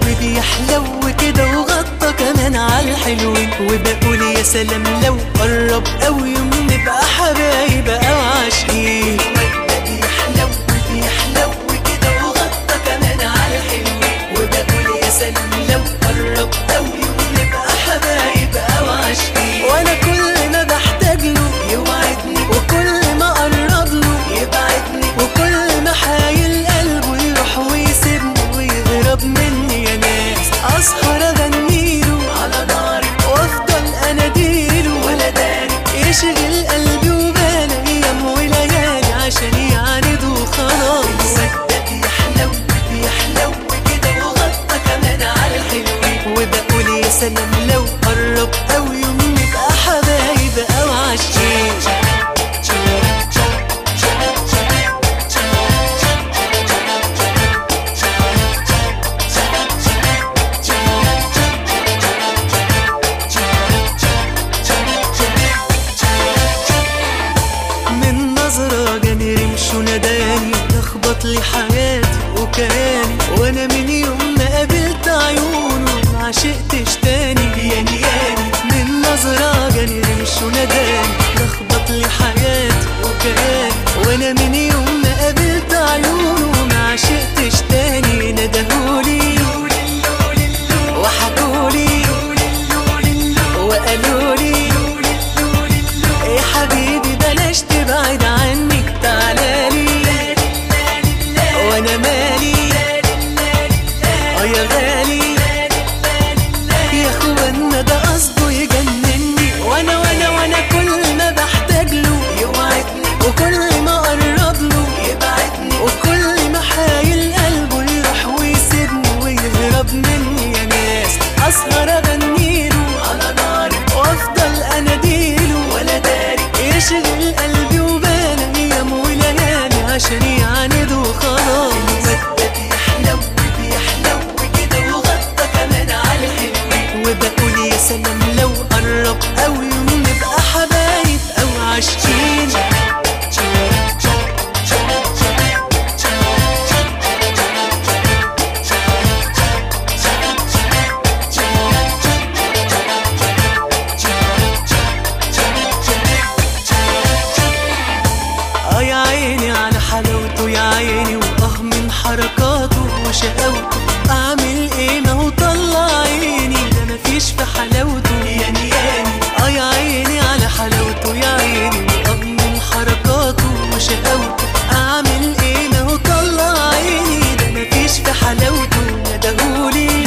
وبيحلو كده وغطى كمان على الحلوين وبقول يا سلام لو قرب أو يوم نبقى حبايب أو عاشقين بيحلو بيحلو كده وغطى كمان على الحلوين وبقول يا سلام لو قرب أو يوم نبقى حبايب أو عاشقين وأنا كل ما بحتاج له يوعدني وكل ما أقرب له يبعدني وكل ما حايل قلبه يروح ويسيبني ويهرب مني يا ناس أسهر أغنيله على ناري وأفضل أناديله ولا داري يشغل قلبي وبالي أيام وليالي عشان يعاند وخلاص يحلو يحلو كده وغطى كمان على الحلوين وبقول يا سلام لو قرب أو يوم نبقى حبايب أو عاشقين من نظرة جاني رمش وناداني لخبط لي حياتي وكياني وانا من يوم ما قابلت عيونه ما عشقتش تاني ياني ياني من نظرة جاني رمش وناداني لخبط لي حياتي وكياني وانا من يوم ما قابلت عيونه ما عشقتش تاني ندهولي وحكولي وقالولي ايه حبيبي بلاش تبعد عني تعالالي وانا مالي اه يا غالي يا اخوانا ده قصده يجنني وانا وانا وانا كل ما بحتاج له يوعدني وكل ما اقرب له يبعدني وكل ما حايل قلبه يروح ويسيبني ويهرب مني يا ناس اسهر اغنيله على ناري وافضل اناديله ولا داري يشغل قلبي وبالي ايام وليالي عشان يعاند وخلاص بيحلو بيحلو كده وغطى كمان على الحلوين وبقول يا سلام لو قرب او يوم نبقى حبايب او عاشقين اه يا عيني على حلاوته يا عيني واه من حركاته وشقاوته اعمل ايه ما هو طلع عيني ده مفيش في حلاوته ياني ياني اه يا عيني على حلاوته يا عيني واه من حركاته وشقاوته اعمل ايه ما هو طلع عيني ده مفيش في حلاوته ندهولي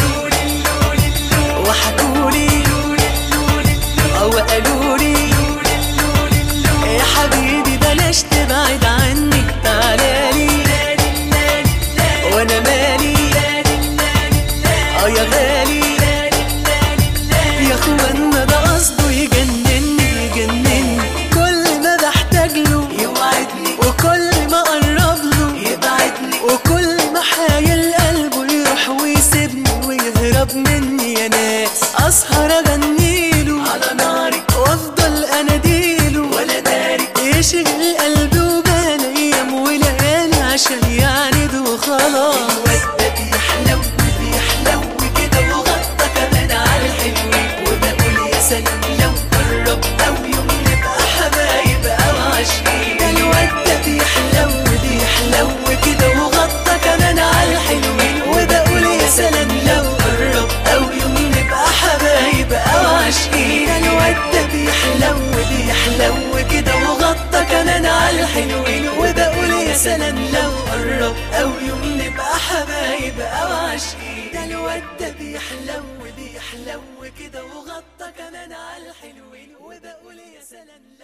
وحكولي اه وقالولي يا حبيبي بلاش تبعد عني تعالالي وانا مالي اه يا غالي يا اخوانا ده قصده يجنني يجنني كل ما بحتاج له يوعدني وكل ما اقرب له يبعدني وكل ما حايل قلبه يروح ويسيبني ويهرب مني يا ناس اسهر اغنيله على ناري وافضل اناديله ولا داري يشغل قلبي وبالي ايام وليالي عشان يعاند وخلاص بيحلو بيحلو كده وغطى كمان على الحلوين وبقول يا سلام لو قرب او يوم نبقى حبايب او عاشقين ده الواد ده بيحلو بيحلو كده وغطى كمان على الحلوين وبقول يا سلام لو قرب او يوم نبقى حبايب او عاشقين ده الواد ده بيحلو بيحلو كده وغطى كمان على الحلوين وبقول يا سلام لو قرب او يوم نبقى حبايب او عاشقين ده الواد ده بيحلو بيحلو كده وغطى كمان على الحلوين وبقول يا سلام